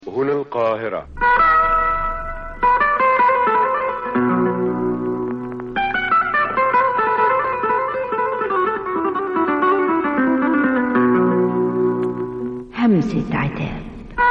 هنا القاهرة همسة عتاب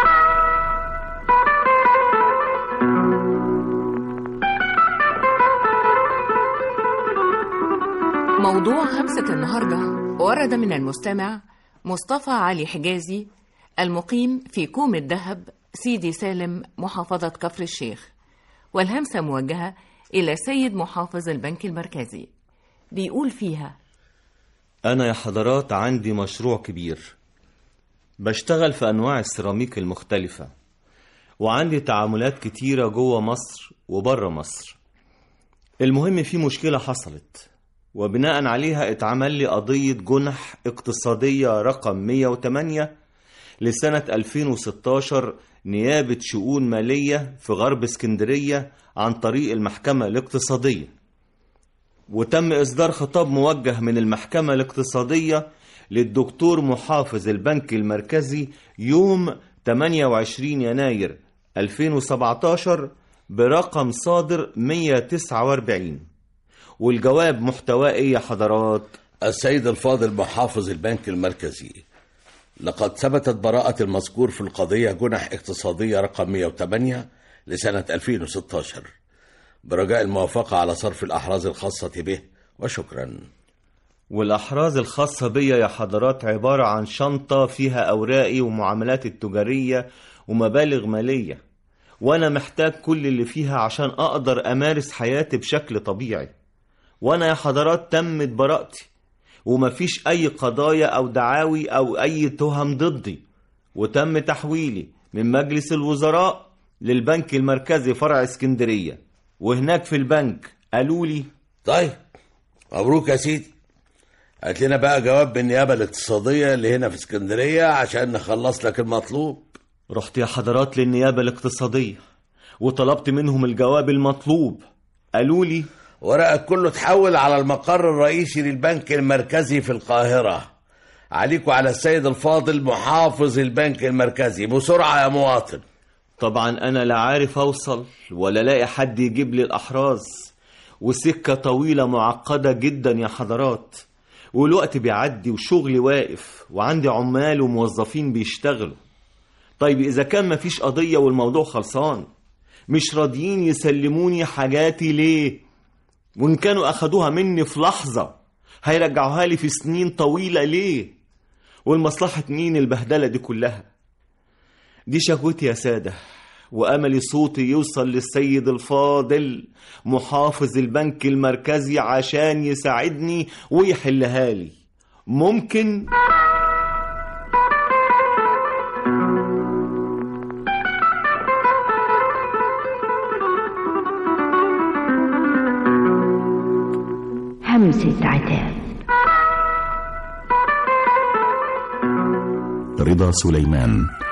موضوع همسة النهاردة ورد من المستمع مصطفى علي حجازي المقيم في كوم الذهب سيدي سالم محافظة كفر الشيخ والهمسة موجهة إلى سيد محافظ البنك المركزي بيقول فيها أنا يا حضرات عندي مشروع كبير بشتغل في أنواع السيراميك المختلفة وعندي تعاملات كتيرة جوه مصر وبره مصر المهم في مشكلة حصلت وبناء عليها اتعمل لي قضية جنح اقتصادية رقم 108 لسنة 2016 نيابة شؤون مالية في غرب اسكندرية عن طريق المحكمة الاقتصادية وتم إصدار خطاب موجه من المحكمة الاقتصادية للدكتور محافظ البنك المركزي يوم 28 يناير 2017 برقم صادر 149 والجواب محتواه ايه يا حضرات السيد الفاضل محافظ البنك المركزي لقد ثبتت براءة المذكور في القضية جنح اقتصادية رقم 108 لسنة 2016 برجاء الموافقة على صرف الأحراز الخاصة به وشكرا والأحراز الخاصة بيا يا حضرات عبارة عن شنطة فيها أوراقي ومعاملاتي التجارية ومبالغ مالية وأنا محتاج كل اللي فيها عشان أقدر أمارس حياتي بشكل طبيعي وأنا يا حضرات تمت براءتي ومفيش أي قضايا أو دعاوي أو أي تهم ضدي وتم تحويلي من مجلس الوزراء للبنك المركزي فرع اسكندرية وهناك في البنك قالوا لي طيب مبروك يا سيدي هات لنا بقى جواب بالنيابة الاقتصادية اللي هنا في اسكندرية عشان نخلص لك المطلوب رحت يا حضرات للنيابة الاقتصادية وطلبت منهم الجواب المطلوب قالوا لي ورقك كله تحول على المقر الرئيسي للبنك المركزي في القاهرة عليكوا على السيد الفاضل محافظ البنك المركزي بسرعة يا مواطن طبعا أنا لا عارف أوصل ولا لاقي حد يجيب لي الأحراز وسكة طويلة معقدة جدا يا حضرات والوقت بيعدي وشغلي واقف وعندي عمال وموظفين بيشتغلوا طيب إذا كان مفيش قضية والموضوع خلصان مش راضيين يسلموني حاجاتي ليه وإن كانوا أخدوها مني في لحظة هيرجعوها لي في سنين طويلة ليه والمصلحة مين البهدلة دي كلها دي شكوتي يا سادة وأملي صوتي يوصل للسيد الفاضل محافظ البنك المركزي عشان يساعدني ويحلها لي ممكن همسة عتاب رضا سليمان